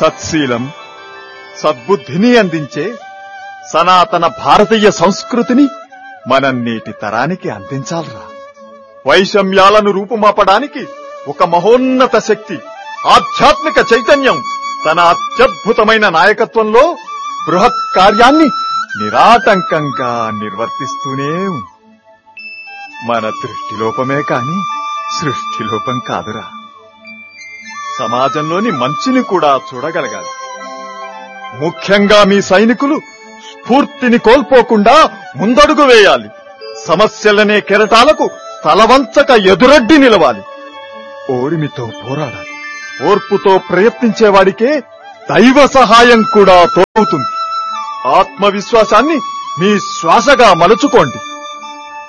సత్శీలం సద్బుద్ధిని అందించే సనాతన భారతీయ సంస్కృతిని మనం నేటి తరానికి అందించాలరా వైషమ్యాలను రూపుమాపడానికి ఒక మహోన్నత శక్తి ఆధ్యాత్మిక చైతన్యం తన అత్యద్భుతమైన నాయకత్వంలో బృహత్ కార్యాన్ని నిరాటంకంగా నిర్వర్తిస్తూనే ఉంది మన దృష్టిలోపమే కాని సృష్టిలోపం కాదురా సమాజంలోని మంచిని కూడా చూడగలగాలి ముఖ్యంగా మీ సైనికులు స్ఫూర్తిని కోల్పోకుండా ముందడుగు వేయాలి సమస్యలనే కెరటాలకు తలవంచక ఎదురడ్డి నిలవాలి ఓరిమితో పోరాడాలి ఓర్పుతో ప్రయత్నించేవాడికే దైవ సహాయం కూడా తోడుతుంది ఆత్మవిశ్వాసాన్ని మీ శ్వాసగా మలుచుకోండి